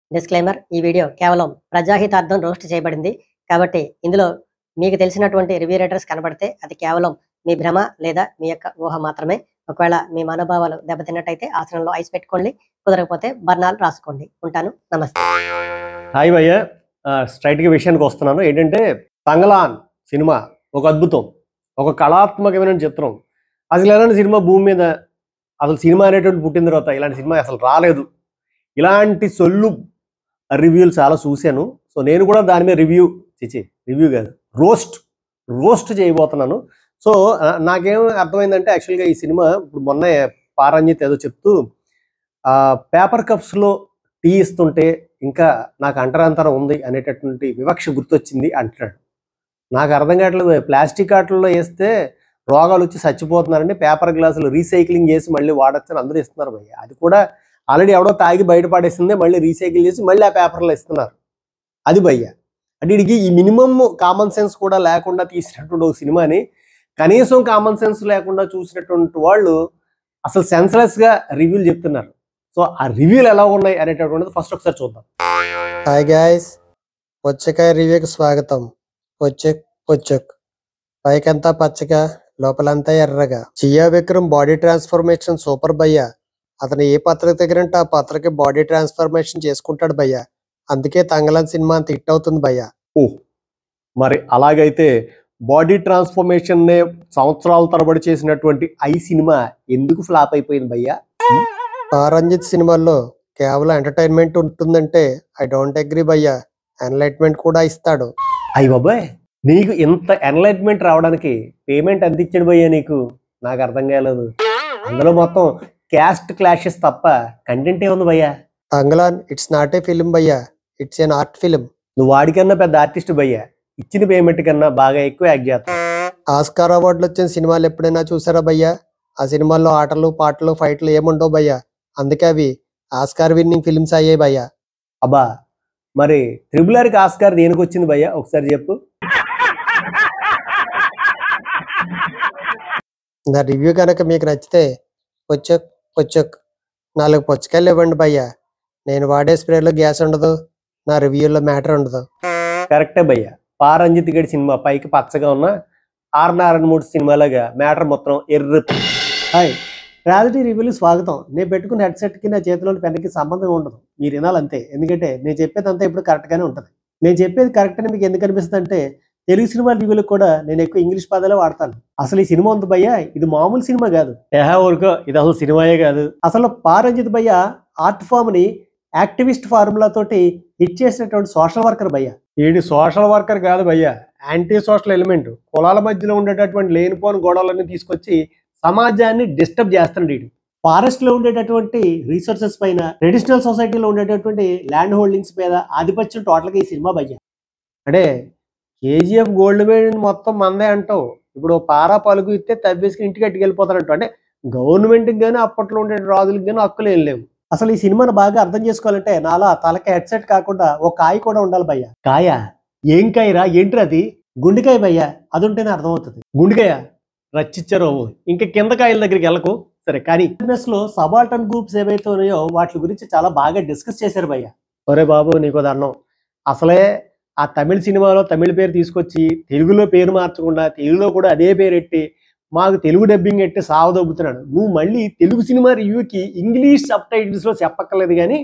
disclaimer ఈ video కేవలం ప్రజాహితార్థం roast చేయబడింది కాబట్టి ఇందులో మీకు తెలిసినటువంటి రివ్యూ రైటర్స్ కనబడితే అది కేవలం మీ భ్రమ లేదా మీ యొక్క ఊహ మాత్రమే ఒకవేళ మీ మనోభావాలు దెబ్బతిన్నట్టయితే ఆసనంలో ఐస్ పెట్టుకోండి కుదరకపోతే బర్ణాలు రాసుకోండి ఉంటాను నమస్తే హాయ్ భయ్య ఆ, స్ట్రైట్గా విషయానికి వస్తున్నాను ఏంటంటే తంగలాన్ సినిమా ఒక అద్భుతం ఒక కళాత్మకమైన చిత్రం అసలు ఎలాంటి సినిమా భూమి మీద అసలు సినిమా అనేటువంటి పుట్టిన తర్వాత ఇలాంటి సినిమా అసలు రాలేదు ఇలాంటి సొల్లు రివ్యూలు చాలా చూశాను సో నేను కూడా దాని మీద రివ్యూ చిచి రివ్యూ కాదు రోస్ట్ రోస్ట్ చేయబోతున్నాను సో ఆ, నాకేం అర్థమైందంటే యాక్చువల్గా ఈ సినిమా ఇప్పుడు మొన్న పారంజిత్ ఏదో చెప్తూ పేపర్ కప్స్లో టీ ఇస్తుంటే ఇంకా నాకు అంటరాంతరం ఉంది అనేటటువంటి వివక్ష గుర్తొచ్చింది అంటున్నాడు నాకు అర్థం కావట్లేదు ప్లాస్టిక్ ఆటల్లో వేస్తే రోగాలు వచ్చి చచ్చిపోతున్నారండి పేపర్ గ్లాసులు రీసైక్లింగ్ చేసి మళ్ళీ వాడచ్చని అందరూ ఇస్తున్నారు భయ్య అది కూడా ఆల్రెడీ ఎవడో తాగి బయటపడేసిందే మళ్ళీ రీసైకిల్ చేసి మళ్ళీ ఆ పేపర్లో ఇస్తున్నారు అది భయ్య అంటే వీడికి ఈ మినిమం కామన్ సెన్స్ కూడా లేకుండా తీసినటువంటి ఒక సినిమాని కనీసం కామన్ సెన్స్ లేకుండా చూసినటువంటి వాళ్ళు అసలు సెన్స్లెస్గా రివ్యూలు చెప్తున్నారు సో ఆ రివ్యూలు ఎలా ఉన్నాయి అనేటటువంటిది ఫస్ట్ ఒకసారి చూద్దాం హాయ్ గాయస్ పుచ్చకాయ రివ్యూకి స్వాగతం పుచ్చక్ పుచ్చక్ పైకంతా పచ్చగా లోపలంతా ఎర్రగా Chiyaan Vikram body transformation super భయ్య అతను ఏ పాత్రకు తగినంటే ఆ పాత్రకి బాడీ ట్రాన్స్ఫర్మేషన్ చేసుకుంటాడు భయ్య అందుకే తంగళం సినిమా అంత హిట్ అవుతుంది భయ్య ఓ మరి అలాగైతే బాడీ ట్రాన్స్ఫర్మేషన్ నే సంవత్సరాల తరబడి చేసినటువంటి ఐ సినిమా ఎందుకు ఫ్లాప్ అయిపోయింది భయ్యా పారంజిత్ సినిమాల్లో కేవలం ఎంటర్టైన్మెంట్ ఉంటుందంటే ఐ డోంట్ అగ్రీ భయ్య ఎన్లైట్మెంట్ కూడా ఇస్తాడు అయ్యి బాబాయ్ నీకు ఇంత ఎన్లైట్మెంట్ రావడానికి పేమెంట్ ఎంత ఇచ్చాడు భయ్యా నీకు నాకు అర్థం కాలేదు అందులో మొత్తం క్యాస్ట్ క్లాషెస్ తప్ప కంటెంట్ ఏముంది భయ్యా Thangalaan it's not a film భయ్య ఇట్స్ ఎన్ ఆర్ట్ ఫిలిం నువ్వు వాడికన్నా పెద్ద ఆర్టిస్ట్ భయ్యా ఇచ్చిన పేమెంట్ కన్నా బాగా ఎక్కువ యాక్ట్ చేస్తావు ఆస్కార్ అవార్డులు వచ్చిన సినిమాలు ఎప్పుడైనా చూసారా భయ్యా ఆ సినిమాల్లో ఆటలు పాటలు ఫైట్లు ఏముండవు భయ్యా అందుకే అవి ఆస్కార్ విన్నింగ్ ఫిల్మ్స్ అయ్యాయి భయ్యా అబ్బా మరి త్రిబుల్ ఆర్కి ఆస్కార్ దేనికి వచ్చింది భయ్యా ఒకసారి చెప్పు నా రివ్యూ కనుక మీకు నచ్చితే పొచ్చక్ పొచ్చక్ నాలుగు పుచ్చకాయలు ఇవ్వండి భయ్యా నేను వాడే స్ప్రేలో గ్యాస్ ఉండదు నా రివ్యూలో మ్యాటర్ ఉండదు కరెక్టే భయ్య పారంజిత్ గడి సినిమా పైకి పచ్చగా ఉన్న ఆర్ నారాయణ మూడు సినిమాలాగా మ్యాటర్ మొత్తం ఎర్ర హాయ్ ట్రాజడీ రివ్యూలు స్వాగతం నేను పెట్టుకున్న హెడ్సెట్కి నా చేతిలోని పెన్నుకి సంబంధం ఉండదు మీరు వినాలంతే ఎందుకంటే నేను చెప్పేది అంతా ఇప్పుడు కరెక్ట్గానే ఉంటుంది నేను చెప్పేది కరెక్ట్ అని మీకు ఎందుకు అనిపిస్తుంది అంటే తెలుగు సినిమా రివ్యూలకు కూడా నేను ఎక్కువ ఇంగ్లీష్ పదాలే వాడతాను అసలు ఈ సినిమా ఉంది భయ్య ఇది మామూలు సినిమా కాదు ఏహా ఊరుకో ఇది అసలు సినిమాయే కాదు అసలు పారంజిత్ భయ్య ఆర్ట్ ఫామ్ ని యాక్టివిస్ట్ ఫార్ములా తోటి హిట్ చేసినటువంటి సోషల్ వర్కర్ భయ్య వీడి సోషల్ వర్కర్ కాదు భయ్య యాంటీ సోషల్ ఎలిమెంట్ కులాల మధ్యలో ఉండేటటువంటి లేనిపోని గొడవలన్నీ తీసుకొచ్చి సమాజాన్ని డిస్టర్బ్ చేస్తున్నాడు వీడు ఫారెస్ట్ లో ఉండేటటువంటి రీసోర్సెస్ పైన ట్రెడిషనల్ సొసైటీలో ఉండేటటువంటి ల్యాండ్ హోల్డింగ్స్ మీద ఆధిపత్యం టోటల్ గా ఈ సినిమా భయ్య అంటే కేజీఎఫ్ గోల్డ్ మెడల్ మొత్తం మందే అంటావు ఇప్పుడు ఓ పారా పలుకు ఇస్తే తవ్వేసుకుని ఇంటికి అట్టుకు వెళ్ళిపోతారంట అంటే గవర్నమెంట్కి కానీ అప్పట్లో ఉండే రాజులకు కానీ హక్కులు ఏం లేవు అసలు ఈ సినిమాను బాగా అర్థం చేసుకోవాలంటే నాలా తలకి హెడ్సెట్ కాకుండా ఒక కాయ కూడా ఉండాలి భయ్య కాయ ఏం కాయరా ఏంటి అది గుండెకాయ భయ్య అది ఉంటేనే అర్థమవుతుంది గుండెకాయ రచ్చిచ్చారో ఇంకా కింద కాయల దగ్గరికి వెళ్ళకు సరే కానీ బిజినెస్ లో సబాల్టన్ గ్రూప్స్ ఏవైతే ఉన్నాయో వాటి గురించి చాలా బాగా డిస్కస్ చేశారు భయ్య ఒరే బాబు నీకు దండం అసలే ఆ తమిళ సినిమాలో తమిళ పేరు తీసుకొచ్చి తెలుగులో పేరు మార్చకుండా తెలుగులో కూడా అదే పేరు ఎట్టి మాకు తెలుగు డబ్బింగ్ ఎట్టి సావదొబ్బుతున్నాడు నువ్వు మళ్ళీ తెలుగు సినిమా రివ్యూకి ఇంగ్లీష్ సబ్ లో చెప్పక్కర్లేదు కానీ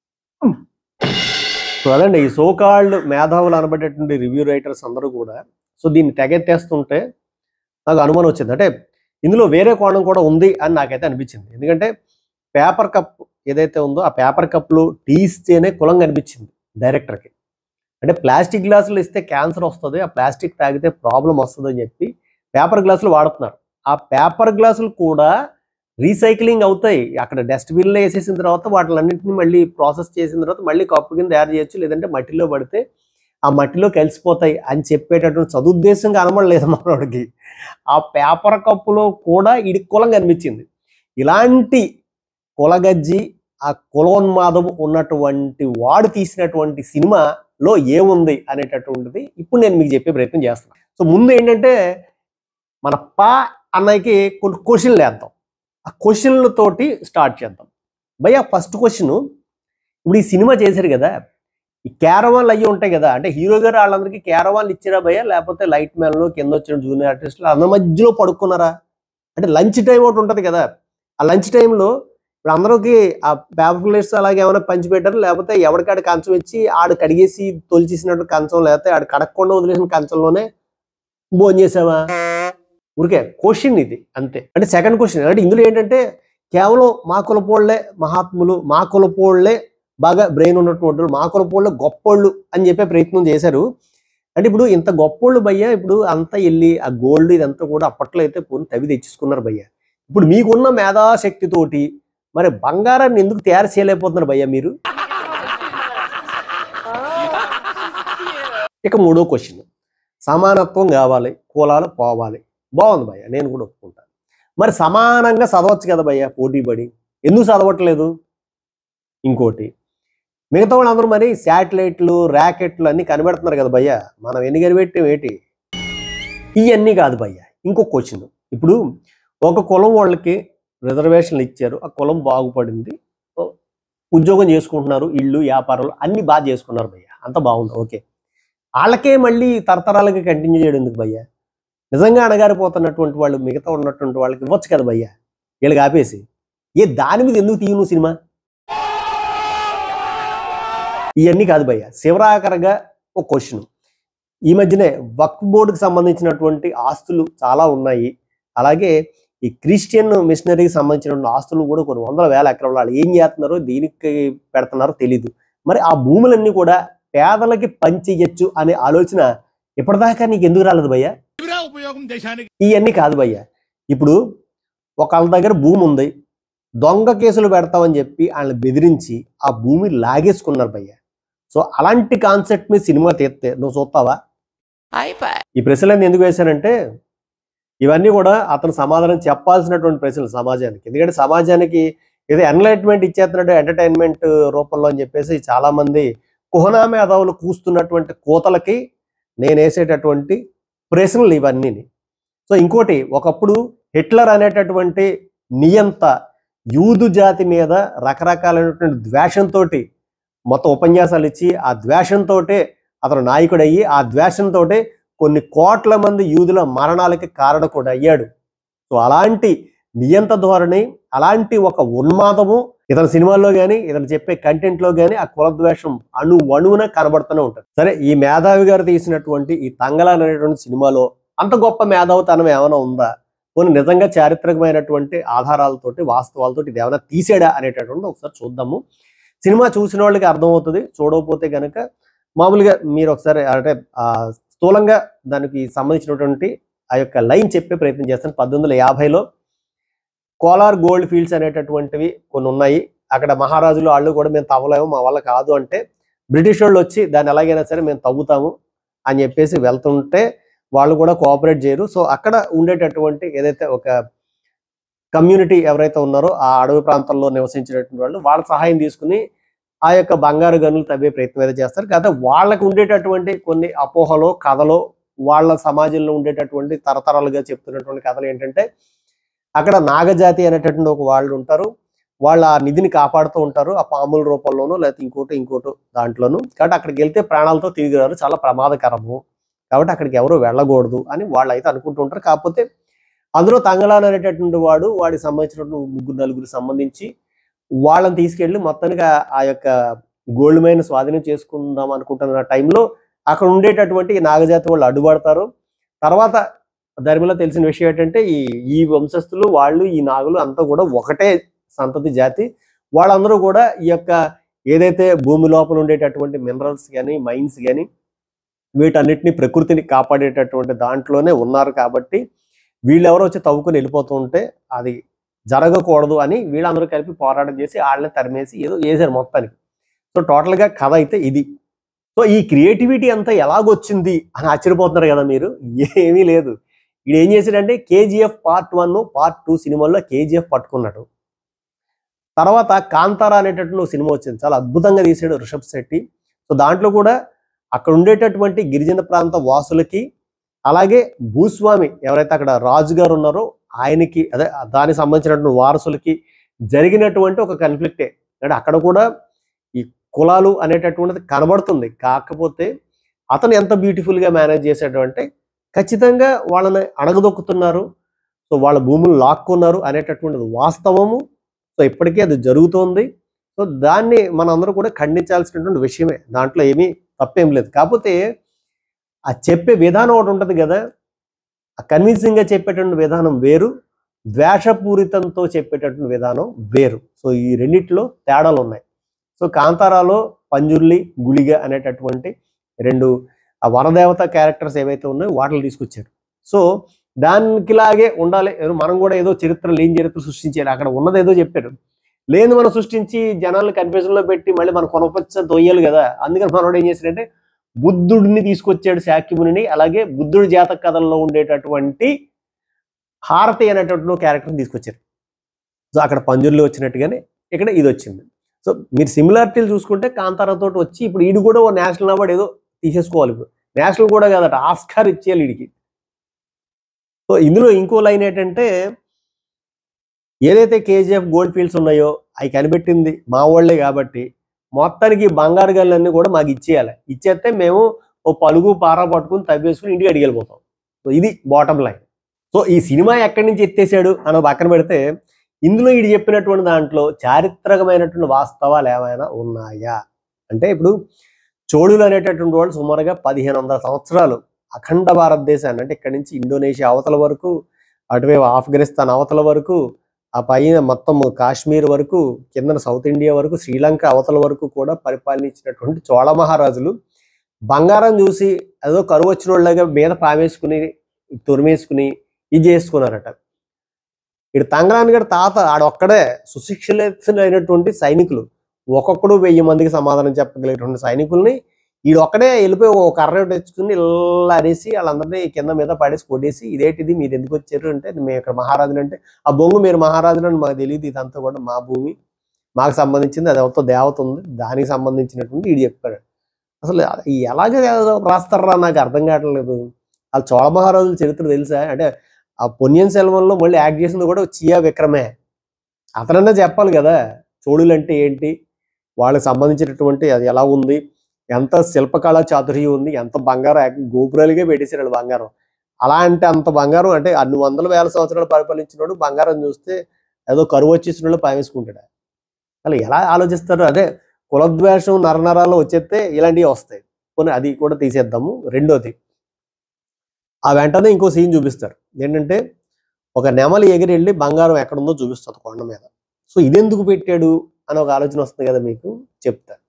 సో అదండి ఈ సోకాల్డ్ మేధావులు అనబడేటువంటి రివ్యూ రైటర్స్ అందరూ కూడా సో దీన్ని తెగెత్తేస్తుంటే నాకు అనుమానం వచ్చింది అంటే ఇందులో వేరే కోణం కూడా ఉంది అని నాకైతే అనిపించింది ఎందుకంటే పేపర్ కప్ ఏదైతే ఉందో ఆ పేపర్ కప్లో టీ ఇస్తేనే కులంగా అనిపించింది డైరెక్టర్కి అంటే ప్లాస్టిక్ గ్లాసులు ఇస్తే క్యాన్సర్ వస్తుంది ఆ ప్లాస్టిక్ తాగితే ప్రాబ్లం వస్తుంది అని చెప్పి పేపర్ గ్లాసులు వాడుతున్నారు ఆ పేపర్ గ్లాసులు కూడా రీసైక్లింగ్ అవుతాయి అక్కడ డస్ట్బిన్లో వేసేసిన తర్వాత వాటిలన్నింటినీ మళ్ళీ ప్రాసెస్ చేసిన తర్వాత మళ్ళీ కప్పు కింద తయారు చేయొచ్చు లేదంటే మట్టిలో పడితే ఆ మట్టిలో కలిసిపోతాయి అని చెప్పేటటువంటి సదుద్దేశంగా అనబడలేదు మనోడికి ఆ పేపర్ కప్పులో కూడా ఇడి కులం కనిపించింది ఇలాంటి కులగజ్జి ఆ కులోన్మాదం ఉన్నటువంటి వాడు తీసినటువంటి సినిమాలో ఏముంది అనేటటువంటిది ఇప్పుడు నేను మీకు చెప్పే ప్రయత్నం చేస్తున్నాను సో ముందు ఏంటంటే మన పా అన్నయ్యకి కొన్ని క్వశ్చన్లు వేద్దాం ఆ క్వశ్చన్లతోటి స్టార్ట్ చేద్దాం భయ్య ఫస్ట్ క్వశ్చన్ ఇప్పుడు ఈ సినిమా చేశారు కదా ఈ క్యారవాన్లు అయ్యి ఉంటాయి కదా అంటే హీరో గారు వాళ్ళందరికీ క్యారవాన్లు ఇచ్చారా భయ్యా లేకపోతే లైట్ మ్యాన్లు కింద వచ్చిన జూనియర్ ఆర్టిస్టులు అందరి మధ్యలో పడుకున్నారా అంటే లంచ్ టైం ఒకటి ఉంటుంది కదా ఆ లంచ్ టైంలో ఇప్పుడు అందరికి ఆ పేపర్ ప్లేట్స్ అలాగే ఏమైనా పంచి పెట్టారు లేకపోతే ఎవరికాడు కంచం ఇచ్చి ఆడు కడిగేసి తొలిచేసినట్టు కంచం లేకపోతే ఆడు కడగకుండా వదిలేసిన కంచంలోనే భోజనం చేసావా ఊరికే క్వశ్చన్ ఇది అంతే అంటే సెకండ్ క్వశ్చన్ అంటే ఇందులో ఏంటంటే కేవలం మా కులపోళ్లే మహాత్ములు మా కులపోళ్లే బాగా బ్రెయిన్ ఉన్నటువంటి వాళ్ళు, మా కులపోళ్ళే గొప్పోళ్ళు అని చెప్పే ప్రయత్నం చేశారు అంటే ఇప్పుడు ఇంత గొప్పోళ్ళు భయ్య ఇప్పుడు అంతా వెళ్ళి ఆ గోల్డ్ ఇదంతా కూడా అప్పట్లో అయితే పోనీ తవి తెచ్చేసుకున్నారు భయ్య ఇప్పుడు మీకున్న మేధాశక్తితోటి మరి బంగారాన్ని ఎందుకు తయారు చేయలేకపోతున్నారు భయ్య మీరు ఇక మూడో క్వశ్చన్ సమానత్వం కావాలి కులాలు పోవాలి బాగుంది భయ్య నేను కూడా ఒప్పుకుంటాను మరి సమానంగా చదవచ్చు కదా భయ్య పోటీ పడి ఎందుకు చదవట్లేదు ఇంకోటి మిగతా వాళ్ళందరూ మరి శాటిలైట్లు ర్యాకెట్లు అన్ని కనిపెడుతున్నారు కదా భయ్య మనం ఎన్ని కనిపెట్టాం ఏంటి ఇవన్నీ కాదు భయ్య ఇంకో క్వశ్చన్ ఇప్పుడు ఒక కులం వాళ్ళకి రిజర్వేషన్లు ఇచ్చారు ఆ కులం బాగుపడింది ఓ, ఉద్యోగం చేసుకుంటున్నారు ఇళ్ళు వ్యాపారాలు అన్ని బాగా చేసుకున్నారు భయ్య అంత బాగుంది ఓకే వాళ్ళకే మళ్ళీ తరతరాలకి కంటిన్యూ చేయడం ఎందుకు భయ్య నిజంగా అణగారిపోతున్నటువంటి వాళ్ళు మిగతా ఉన్నటువంటి వాళ్ళకి ఇవ్వచ్చు కదా భయ్య వీళ్ళకి ఆపేసి ఏ దాని మీద ఎందుకు తీయను సినిమా ఇవన్నీ కాదు భయ్య శివరాకరగా ఒక క్వశ్చన్ ఈ మధ్యనే వక్ఫ్ బోర్డుకి సంబంధించినటువంటి ఆస్తులు చాలా ఉన్నాయి అలాగే ఈ క్రిస్టియన్ మిషనరీకి సంబంధించినటువంటి ఆస్తులు కూడా కొన్ని వందల వేల ఎకరాలు వాళ్ళు ఏం చేస్తున్నారో దీనికి పెడుతున్నారో తెలీదు మరి ఆ భూములన్నీ కూడా పేదలకి పంచేయచ్చు అనే ఆలోచన ఇప్పటిదాకా నీకు ఎందుకు రాలేదు భయ్య తీవ్ర ఉపయోగం దేశానికి ఇవన్నీ కాదు భయ్య ఇప్పుడు ఒకళ్ళ దగ్గర భూమి ఉంది దొంగ కేసులు పెడతామని చెప్పి వాళ్ళని బెదిరించి ఆ భూమి లాగేసుకున్నారు భయ్య సో అలాంటి కాన్సెప్ట్ మీద సినిమా తీస్తే నువ్వు చూస్తావా ఈ ప్రశ్నలు ఎందుకు వేశానంటే ఇవన్నీ కూడా అతను సమాధానం చెప్పాల్సినటువంటి ప్రశ్నలు సమాజానికి ఎందుకంటే సమాజానికి ఏదో ఎన్లైట్మెంట్ ఇచ్చేస్తున్నాడు ఎంటర్టైన్మెంట్ రూపంలో అని చెప్పేసి చాలా మంది కుహనా మేధావులు కూస్తున్నటువంటి కోతలకి నేను వేసేటటువంటి ప్రశ్నలు ఇవన్నీ సో ఇంకోటి ఒకప్పుడు హిట్లర్ అనేటటువంటి నియంత యూదు జాతి మీద రకరకాలైనటువంటి ద్వేషంతో మొత్తం ఉపన్యాసాలు ఇచ్చి ఆ ద్వేషంతో అతను నాయకుడయ్యి ఆ ద్వేషంతో కొన్ని కోట్ల మంది యూదుల మరణాలకి కారణ కూడా అయ్యాడు సో అలాంటి నియంత ధోరణి అలాంటి ఒక ఉన్మాదము ఇతని సినిమాల్లో కానీ ఇతను చెప్పే కంటెంట్ లో కానీ ఆ కులద్వేషం అణు అణువున కనబడుతూనే ఉంటుంది సరే ఈ మేధావి గారు తీసినటువంటి ఈ తంగల అనేటువంటి సినిమాలో అంత గొప్ప మేధావితనం ఏమైనా ఉందా కొన్ని నిజంగా చారిత్రకమైనటువంటి ఆధారాలతోటి వాస్తవాలతోటి ఇది ఏమైనా తీసాడా అనేటటువంటి ఒకసారి చూద్దాము సినిమా చూసిన వాళ్ళకి అర్థమవుతుంది చూడకపోతే కనుక మామూలుగా మీరు ఒకసారి అంటే ఆ స్థూలంగా దానికి సంబంధించినటువంటి ఆ యొక్క లైన్ చెప్పే ప్రయత్నం చేస్తాను పద్దెనిమిది వందల యాభైలో కోలార్ గోల్డ్ ఫీల్డ్స్ అనేటటువంటివి కొన్ని ఉన్నాయి అక్కడ మహారాజులు వాళ్ళు కూడా మేము తవ్వలేము మా వల్ల కాదు అంటే బ్రిటిష్ వాళ్ళు వచ్చి దాన్ని ఎలాగైనా సరే మేము తవ్వుతాము అని చెప్పేసి వెళ్తుంటే వాళ్ళు కూడా కోఆపరేట్ చేయరు సో అక్కడ ఉండేటటువంటి ఏదైతే ఒక కమ్యూనిటీ ఎవరైతే ఉన్నారో ఆ అడవి ప్రాంతంలో నివసించినటువంటి వాళ్ళు వాళ్ళ సహాయం తీసుకుని ఆ యొక్క బంగారు గనులు తవ్వే ప్రయత్నం అయితే చేస్తారు కాకపోతే వాళ్ళకు ఉండేటటువంటి కొన్ని అపోహలో కథలో వాళ్ళ సమాజంలో ఉండేటటువంటి తరతరాలుగా చెప్తున్నటువంటి కథలు ఏంటంటే అక్కడ నాగజాతి అనేటటువంటి ఒక వాళ్ళు ఉంటారు వాళ్ళ ఆ నిధిని కాపాడుతూ ఉంటారు ఆ పాముల రూపంలోనూ లేకపోతే ఇంకోటి ఇంకోటి దాంట్లోనూ కాబట్టి అక్కడికి వెళ్తే ప్రాణాలతో తిరిగి రారు చాలా ప్రమాదకరము కాబట్టి అక్కడికి ఎవరు వెళ్ళకూడదు అని వాళ్ళు అయితే అనుకుంటూ ఉంటారు కాకపోతే అందులో తంగలాన్ అనేటటువంటి వాడు వాడికి సంబంధించినటువంటి ముగ్గురు నలుగురు సంబంధించి వాళ్ళని తీసుకెళ్లి మొత్తానికి ఆ- ఆ యొక్క గోల్డ్ మైన్ స్వాధీనం చేసుకుందాం అనుకుంటున్న టైంలో అక్కడ ఉండేటటువంటి ఈ నాగజాతి వాళ్ళు అడ్డుపడతారు తర్వాత ధర్మిలో తెలిసిన విషయం ఏంటంటే ఈ ఈ వంశస్థులు వాళ్ళు ఈ నాగులు అంతా కూడా ఒకటే సంతతి జాతి వాళ్ళందరూ కూడా ఈ యొక్క ఏదైతే భూమి లోపల ఉండేటటువంటి మినరల్స్ కానీ మైన్స్ కానీ వీటన్నిటిని ప్రకృతిని కాపాడేటటువంటి దాంట్లోనే ఉన్నారు కాబట్టి వీళ్ళెవరో వచ్చి తవ్వుకొని వెళ్ళిపోతూ ఉంటే అది జరగకూడదు అని వీళ్ళందరూ కలిపి పోరాటం చేసి వాళ్ళని తరిమేసి ఏదో చేశారు మొత్తానికి సో టోటల్గా కథ అయితే ఇది సో ఈ క్రియేటివిటీ అంతా ఎలాగొచ్చింది అని ఆశ్చర్యపోతున్నారు కదా మీరు ఏమీ లేదు ఇది ఏం చేశాడంటే KGF part one part two సినిమాల్లో కేజీఎఫ్ పట్టుకున్నాడు తర్వాత కాంతార అనేటటువంటి ఒక సినిమా వచ్చింది చాలా అద్భుతంగా తీసాడు రిషబ్ శెట్టి సో దాంట్లో కూడా అక్కడ ఉండేటటువంటి గిరిజన ప్రాంత వాసులకి అలాగే భూస్వామి ఎవరైతే అక్కడ రాజు గారు ఉన్నారో ఆయనకి అదే దానికి సంబంధించినటువంటి వారసులకి జరిగినటువంటి ఒక కన్ఫ్లిక్టే అంటే అక్కడ కూడా ఈ కులాలు అనేటటువంటిది కనబడుతుంది కాకపోతే అతను ఎంత బ్యూటిఫుల్గా మేనేజ్ చేశాడు అంటే ఖచ్చితంగా వాళ్ళని అడగదొక్కుతున్నారు సో వాళ్ళ భూములు లాక్కున్నారు అనేటటువంటిది వాస్తవము సో ఇప్పటికీ అది జరుగుతోంది సో దాన్ని మనందరూ కూడా ఖండించాల్సినటువంటి విషయమే దాంట్లో ఏమీ తప్పేం లేదు కాకపోతే ఆ చెప్పే విధానం ఒకటి ఉంటుంది కదా ఆ కన్విన్సింగ్గా చెప్పేటువంటి విధానం వేరు ద్వేషపూరితంతో చెప్పేటటువంటి విధానం వేరు సో ఈ రెండిట్లో తేడాలు ఉన్నాయి సో కాంతారాలో పంజుర్లి గుళిగ అనేటటువంటి రెండు ఆ వనదేవత క్యారెక్టర్స్ ఏవైతే ఉన్నాయో వాటిని తీసుకొచ్చారు సో దానికిలాగే ఉండాలి ఏదో మనం కూడా ఏదో చరిత్ర లేని చరిత్ర సృష్టించాలి అక్కడ ఉన్నది ఏదో చెప్పారు లేని మనం సృష్టించి జనాలను కన్ఫ్యూజన్ లో పెట్టి మళ్ళీ మన కొనపచ్చ తొయ్యాలి కదా అందుకని మనోడు ఏం చేశాడంటే బుద్ధుడిని తీసుకొచ్చాడు శాక్యముని అలాగే బుద్ధుడి జాతక కథల్లో ఉండేటటువంటి హారతి అనేటటువంటి క్యారెక్టర్ని తీసుకొచ్చారు సో అక్కడ పంజుర్లు వచ్చినట్టుగానే ఇక్కడ ఇది వచ్చింది సో మీరు సిమిలారిటీలు చూసుకుంటే కాంతారాతో వచ్చి ఇప్పుడు ఈడు కూడా ఓ నేషనల్ అవార్డు ఏదో తీసేసుకోవాలి ఇప్పుడు నేషనల్ కూడా కాదట ఆస్కార్ ఇచ్చేయాలి వీడికి సో ఇందులో ఇంకో లైన్ ఏంటంటే ఏదైతే కేజీఎఫ్ గోల్డ్ ఫీల్డ్స్ ఉన్నాయో అవి కనిపెట్టింది మా వాళ్ళే కాబట్టి మొత్తానికి ఈ బంగారు గల్లన్నీ కూడా మాకు ఇచ్చేయాలి ఇచ్చేస్తే మేము ఓ పలుగు పార పట్టుకుని తవ్వేసుకుని ఇంటికి అడిగి వెళ్ళిపోతాం సో ఇది బాటమ్ లైన్ సో ఈ సినిమా ఎక్కడి నుంచి ఎత్తేసాడు అని పక్కన పెడితే ఇందులో ఇది చెప్పినటువంటి దాంట్లో చారిత్రకమైనటువంటి వాస్తవాలు ఏమైనా ఉన్నాయా అంటే ఇప్పుడు చోళులు అనేటటువంటి వాళ్ళు సుమారుగా పదిహేను వందల సంవత్సరాలు అఖండ భారతదేశాన్ని అంటే ఇక్కడి నుంచి ఇండోనేషియా అవతల వరకు అటువైపు ఆఫ్ఘనిస్తాన్ అవతల వరకు ఆ పైన మొత్తం కాశ్మీర్ వరకు కింద సౌత్ ఇండియా వరకు శ్రీలంక అవతల వరకు కూడా పరిపాలించినటువంటి చోళ మహారాజులు బంగారం చూసి ఏదో కరువు వచ్చిన వాళ్ళగా మీద పామేసుకుని తురిమేసుకుని ఇది చేసుకున్నారట ఇటు తంగరాని గారి తాత ఆడొక్కడే సుశిక్షితులైనటువంటి సైనికులు ఒక్కొక్కడు వెయ్యి మందికి సమాధానం చెప్పగలిగినటువంటి సైనికుల్ని ఈడొక్కడే వెళ్ళిపోయి ఒక కర్ర తెచ్చుకుని ఇలా అనేసి వాళ్ళందరినీ కింద మీద పడేసి కొట్టేసి ఇదేంటిది మీరు ఎందుకు వచ్చారు అంటే మేము ఇక్కడ మహారాజులు అంటే ఆ బొంగు మీరు మహారాజులు అని మాకు తెలియదు ఇదంతా కూడా మా భూమి మాకు సంబంధించింది అది ఎవరితో దేవత ఉంది దానికి సంబంధించినటువంటి ఈడు చెప్పాడు అసలు ఈ ఎలాగ రాస్తారా నాకు అర్థం కావట్లేదు వాళ్ళ చోళ మహారాజుల చరిత్ర తెలుసా అంటే ఆ పొన్నియన్ సెల్వంలో మళ్ళీ యాక్ట్ చేసింది కూడా చియా విక్రమే అతనన్నా చెప్పాలి కదా చోళులు అంటే ఏంటి వాళ్ళకి సంబంధించినటువంటి అది ఎలా ఉంది ఎంత శిల్పకళా చాతుర్యం ఉంది ఎంత బంగారం ఏక- గోపురాలుగా పెట్టేశారు వాళ్ళు బంగారం అలా అంటే అంత బంగారం అంటే అన్ని వందల వేల సంవత్సరాలు పరిపాలించినోడు బంగారం చూస్తే ఏదో కరువు వచ్చేసిన వాళ్ళు పావేసుకుంటాడు అసలు ఎలా ఆలోచిస్తారు అదే కులద్వేషం నరనరాలు వచ్చేస్తే ఇలాంటివి వస్తాయి పోనీ అది కూడా తీసేద్దాము రెండోది ఆ వెంటనే ఇంకో సీన్ చూపిస్తారు ఏంటంటే ఒక నెమలి ఎగిరి వెళ్ళి బంగారం ఎక్కడుందో చూపిస్తుంది కొండ మీద సో ఇదెందుకు పెట్టాడు అని ఒక ఆలోచన వస్తుంది కదా మీకు చెప్తాను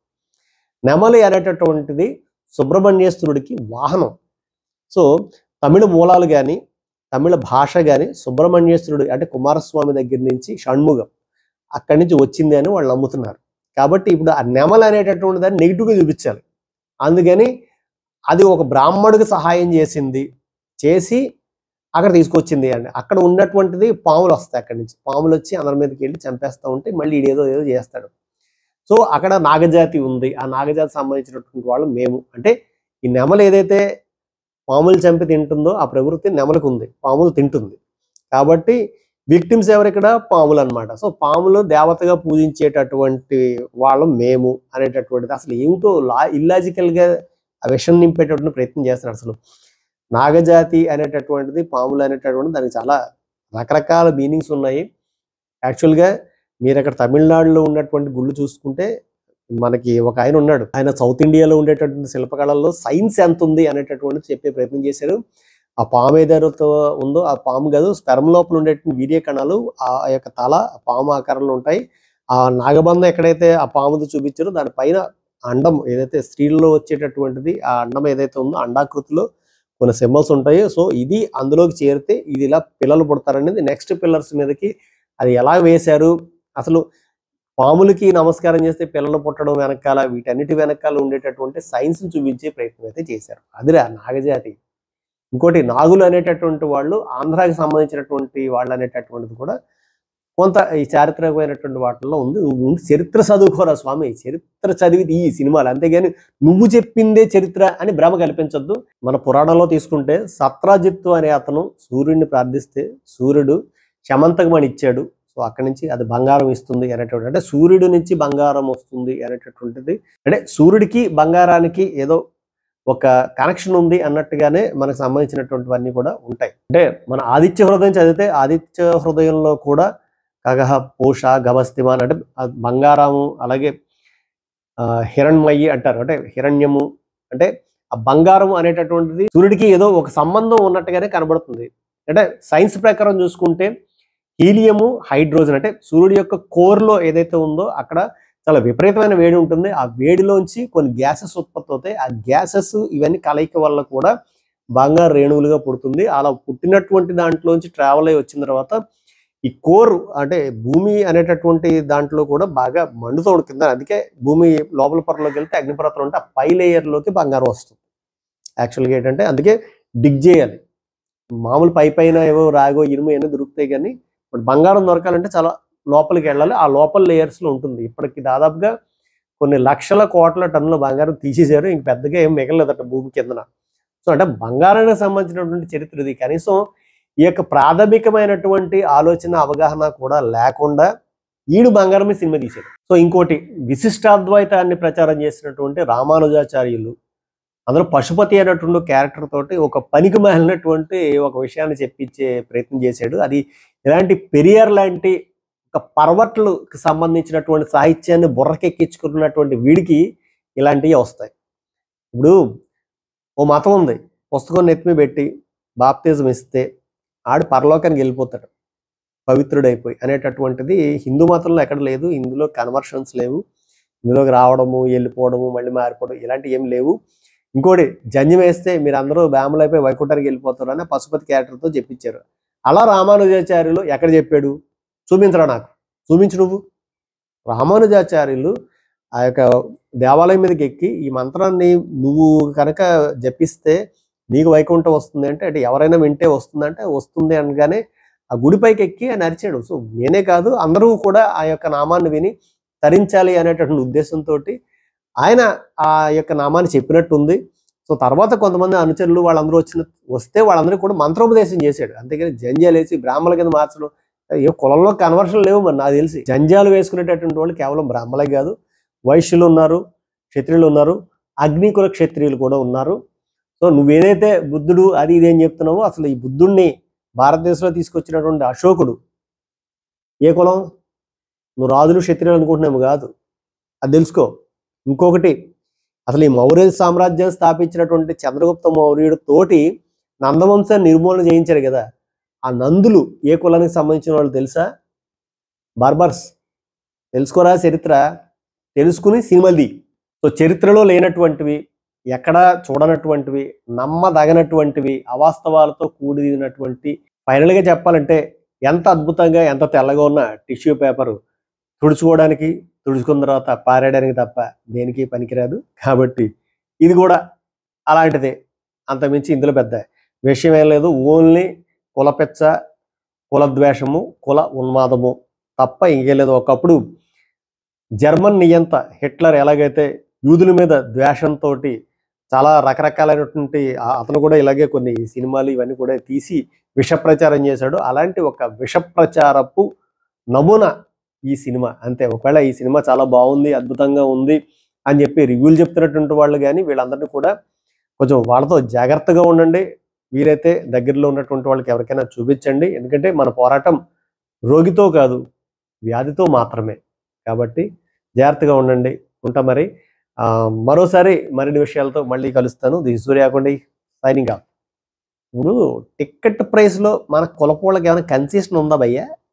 నెమలి అనేటటువంటిది సుబ్రహ్మణ్యేశ్వరుడికి వాహనం సో తమిళ మూలాలు కానీ తమిళ భాష కానీ సుబ్రహ్మణ్యేశ్వరుడు అంటే కుమారస్వామి దగ్గర నుంచి షణ్ముగం అక్కడి నుంచి వచ్చింది అని వాళ్ళు నమ్ముతున్నారు కాబట్టి ఇప్పుడు ఆ నెమలి అనేటటువంటి దాన్ని నెగిటివ్గా చూపించాలి అందుకని అది ఒక బ్రాహ్మణుడికి సహాయం చేసింది చేసి అక్కడ తీసుకొచ్చింది అని అక్కడ ఉన్నటువంటిది పాములు వస్తాయి అక్కడి నుంచి పాములు వచ్చి అందరి మీదకి వెళ్ళి చంపేస్తూ ఉంటే మళ్ళీ ఈడు ఏదో ఏదో చేస్తాడు సో అక్కడ నాగజాతి ఉంది ఆ నాగజాతి సంబంధించినటువంటి వాళ్ళు మేము అంటే ఈ నెమలు ఏదైతే పాములు చంపి తింటుందో ఆ ప్రవృత్తి నెమలకు ఉంది పాములు తింటుంది కాబట్టి విక్టిమ్స్ ఎవరు ఇక్కడ పాములు అన్నమాట సో పాములు దేవతగా పూజించేటటువంటి వాళ్ళం మేము అనేటటువంటిది అసలు ఏమిటో లా ఇల్లాజికల్ గా ఆ విషం నింపేటటువంటి ప్రయత్నం చేస్తున్నారు అసలు నాగజాతి అనేటటువంటిది పాములు అనేటటువంటిది దానికి చాలా రకరకాల మీనింగ్స్ ఉన్నాయి యాక్చువల్గా మీరు అక్కడ తమిళనాడులో ఉన్నటువంటి గుళ్ళు చూసుకుంటే మనకి ఒక ఆయన ఉన్నాడు ఆయన సౌత్ ఇండియాలో ఉండేటటువంటి శిల్పకళల్లో సైన్స్ ఎంత ఉంది అనేటటువంటిది చెప్పే ప్రయత్నం చేశారు ఆ పాము ఏదైతే ఉందో ఆ పాము కాదు స్పెర్మ్ లోపల ఉండేటువంటి వీర్య కణాలు ఆ యొక్క తల ఆ పాము ఆకారంలో ఉంటాయి ఆ నాగబంధం ఎక్కడైతే ఆ పాముది చూపించారో దానిపైన అండం ఏదైతే స్త్రీల్లో వచ్చేటటువంటిది ఆ అండం ఏదైతే ఉందో అండాకృతిలో కొన్ని సింబల్స్ ఉంటాయి సో ఇది అందులోకి చేరితే ఇది ఇలా పిల్లలు పుడతారనేది నెక్స్ట్ పిల్లర్స్ మీదకి అది ఎలా వేశారు అసలు పాములకి నమస్కారం చేస్తే పిల్లలు పుట్టడం వెనకాల వీటన్నిటి వెనకాల ఉండేటటువంటి సైన్స్ చూపించే ప్రయత్నం అయితే చేశారు అదిరా నాగజాతి ఇంకోటి నాగులు అనేటటువంటి వాళ్ళు ఆంధ్రాకి సంబంధించినటువంటి వాళ్ళు అనేటటువంటిది కూడా కొంత ఈ చారిత్రకమైనటువంటి వాటిల్లో ఉంది నువ్వు ముందు చరిత్ర చదువుకోరా స్వామి చరిత్ర చదివిది ఈ సినిమాలు అంతేగాని నువ్వు చెప్పిందే చరిత్ర అని భ్రమ కల్పించొద్దు మన పురాణంలో తీసుకుంటే సత్రాజిత్తు అనే అతను సూర్యుడిని ప్రార్థిస్తే సూర్యుడు శమంతకమని ఇచ్చాడు సో సో అక్కడి నుంచి అది బంగారం ఇస్తుంది అనేటువంటి అంటే సూర్యుడి నుంచి బంగారం వస్తుంది అనేటటువంటిది అంటే సూర్యుడికి బంగారానికి ఏదో ఒక కనెక్షన్ ఉంది అన్నట్టుగానే మనకు సంబంధించినటువంటివన్నీ కూడా ఉంటాయి అంటే మన ఆదిత్య హృదయం చదివితే ఆదిత్య హృదయంలో కూడా కగహ పోష గవస్తిమాన్ అంటే ఆ బంగారము అలాగే ఆ, హిరణ్మయి అంటారు అంటే హిరణ్యము అంటే ఆ బంగారం అనేటటువంటిది సూర్యుడికి ఏదో ఒక సంబంధం ఉన్నట్టుగానే కనబడుతుంది అంటే సైన్స్ ప్రకారం చూసుకుంటే హీలియము హైడ్రోజన్ అంటే సూర్యుడి యొక్క కోర్లో ఏదైతే ఉందో అక్కడ చాలా విపరీతమైన వేడి ఉంటుంది ఆ వేడిలోంచి కొన్ని గ్యాసెస్ ఉత్పత్తి అవుతాయి ఆ గ్యాసెస్ ఇవన్నీ కలయిక వల్ల కూడా బంగారు రేణువులుగా పుడుతుంది అలా పుట్టినటువంటి దాంట్లోంచి ట్రావెల్ అయ్యి వచ్చిన తర్వాత ఈ కోర్ అంటే భూమి అనేటటువంటి దాంట్లో కూడా బాగా మండుతూ కింద అందుకే భూమి లోపల పొరలోకి వెళ్తే అగ్నిపర్వతం ఉంటే ఆ పై లేయర్లోకి బంగారం వస్తుంది యాక్చువల్గా ఏంటంటే అందుకే డిగ్ చేయాలి మామూలు పై పైన ఏవో రాగో ఇనుము ఏమో దొరుకుతాయి కానీ ఇప్పుడు బంగారం దొరకాలంటే చాలా లోపలికి వెళ్ళాలి ఆ లోపల లేయర్స్లో ఉంటుంది ఇప్పటికి దాదాపుగా కొన్ని లక్షల కోట్ల టన్నుల బంగారం తీసేశారు ఇంక పెద్దగా ఏం మిగలలేదట భూమి కిందన సో అంటే బంగారానికి సంబంధించినటువంటి చరిత్ర ఇది కనీసం ఈ యొక్క ప్రాథమికమైనటువంటి ఆలోచన అవగాహన కూడా లేకుండా ఈడు బంగారమే సినిమా తీశాడు సో ఇంకోటి విశిష్టాద్వైతాన్ని ప్రచారం చేసినటువంటి రామానుజాచార్యులు అందులో పశుపతి అనేటువంటి క్యారెక్టర్ తోటి ఒక పనికి మాలినటువంటి ఒక విషయాన్ని చెప్పించే ప్రయత్నం చేశాడు అది ఇలాంటి పెరియార్ లాంటి ఒక పర్వట్లకు సంబంధించినటువంటి సాహిత్యాన్ని బుర్రకెక్కించుకున్నటువంటి వీడికి ఇలాంటివి వస్తాయి ఇప్పుడు ఓ మతం ఉంది పుస్తకం నెత్తిమి పెట్టి బాప్తిజం ఇస్తే ఆడు పరలోకానికి వెళ్ళిపోతాడు పవిత్రుడైపోయి అనేటటువంటిది హిందూ మతంలో ఎక్కడ లేదు ఇందులో కన్వర్షన్స్ లేవు ఇందులోకి రావడము వెళ్ళిపోవడము మళ్ళీ మారిపోవడం ఇలాంటివి ఏం లేవు ఇంకోటి జంజం వేస్తే మీరు అందరూ బ్యాములైపోయి వైకుంఠానికి వెళ్ళిపోతారు అని పశుపతి క్యారెక్టర్తో చెప్పించారు అలా రామానుజాచార్యులు ఎక్కడ చెప్పాడు చూపించరా నాకు చూపించు నువ్వు రామానుజాచార్యులు ఆ యొక్క దేవాలయం మీదకి ఎక్కి ఈ మంత్రాన్ని నువ్వు కనుక జపిస్తే నీకు వైకుంఠం వస్తుంది అంటే అంటే ఎవరైనా వింటే వస్తుందంటే వస్తుంది అనగానే ఆ గుడిపైకి ఎక్కి ఆయన అరిచాడు సో నేనే కాదు అందరూ కూడా ఆ యొక్క నామాన్ని విని తరించాలి అనేటటువంటి ఉద్దేశంతో ఆయన ఆ యొక్క నామాన్ని చెప్పినట్టుంది సో తర్వాత కొంతమంది అనుచరులు వాళ్ళందరూ వచ్చిన వస్తే వాళ్ళందరికీ కూడా మంత్రోపదేశం చేశాడు అంతేగాని జంజాలు వేసి బ్రాహ్మణ కింద మార్చడం ఏ కులంలో కన్వర్షన్ లేవు మరి నాకు తెలిసి జంజాలు వేసుకునేటటువంటి వాళ్ళు కేవలం బ్రాహ్మలే కాదు వైశ్యులు ఉన్నారు క్షత్రియులు ఉన్నారు అగ్నికుల క్షత్రియులు కూడా ఉన్నారు సో నువ్వేదైతే బుద్ధుడు అది ఇది అని చెప్తున్నావో అసలు ఈ బుద్ధుణ్ణి భారతదేశంలో తీసుకొచ్చినటువంటి అశోకుడు ఏ కులం నువ్వు రాజులు క్షత్రియులు అనుకుంటున్నాము కాదు అది తెలుసుకో ఇంకొకటి అసలు ఈ మౌర్య సామ్రాజ్యం స్థాపించినటువంటి చంద్రగుప్త మౌర్యుడు తోటి నందవంశాన్ని నిర్మూలన చేయించారు కదా ఆ నందులు ఏ కులానికి సంబంధించిన వాళ్ళు తెలుసా బార్బర్స్ తెలుసుకోరా చరిత్ర తెలుసుకుని సినిమాది సో చరిత్రలో లేనటువంటివి ఎక్కడా చూడనటువంటివి నమ్మదగనటువంటివి అవాస్తవాలతో కూడినటువంటి ఫైనల్గా చెప్పాలంటే ఎంత అద్భుతంగా ఎంత తెల్లగా ఉన్న టిష్యూ పేపర్ తుడుచుకోవడానికి తుడుచుకున్న తర్వాత పారేయడానికి తప్ప దేనికి పనికిరాదు కాబట్టి ఇది కూడా అలాంటిదే అంతమించి ఇందులో పెద్ద విషయం ఏం లేదు ఓన్లీ కులపెచ్చ కులద్వేషము కుల ఉన్మాదము తప్ప ఇంకేం లేదు ఒకప్పుడు జర్మన్ నియంత హిట్లర్ ఎలాగైతే యూదుల మీద ద్వేషంతో చాలా రకరకాలైనటువంటి ఆ- అతను కూడా ఇలాగే కొన్ని సినిమాలు ఇవన్నీ కూడా తీసి విష ప్రచారం చేశాడు అలాంటి ఒక విష ప్రచారపు నమూనా ఈ సినిమా అంతే ఒకవేళ ఈ సినిమా చాలా బాగుంది అద్భుతంగా ఉంది అని చెప్పి రివ్యూలు చెప్తున్నటువంటి వాళ్ళు కానీ వీళ్ళందరినీ కూడా కొంచెం వాళ్ళతో జాగ్రత్తగా ఉండండి వీరైతే దగ్గరలో ఉన్నటువంటి వాళ్ళకి ఎవరికైనా చూపించండి ఎందుకంటే మన పోరాటం రోగితో కాదు వ్యాధితో మాత్రమే కాబట్టి జాగ్రత్తగా ఉండండి ఉంటా మరి ఆ, మరోసారి మరిన్ని విషయాలతో మళ్ళీ కలుస్తాను దిస్ సూర్యాకొండి సైనింగ్ ఆఫ్ ఇప్పుడు టికెట్ ప్రైస్లో మన కులపోళ్ళకి ఏమైనా కన్సెషన్ ఉందా భయ్యా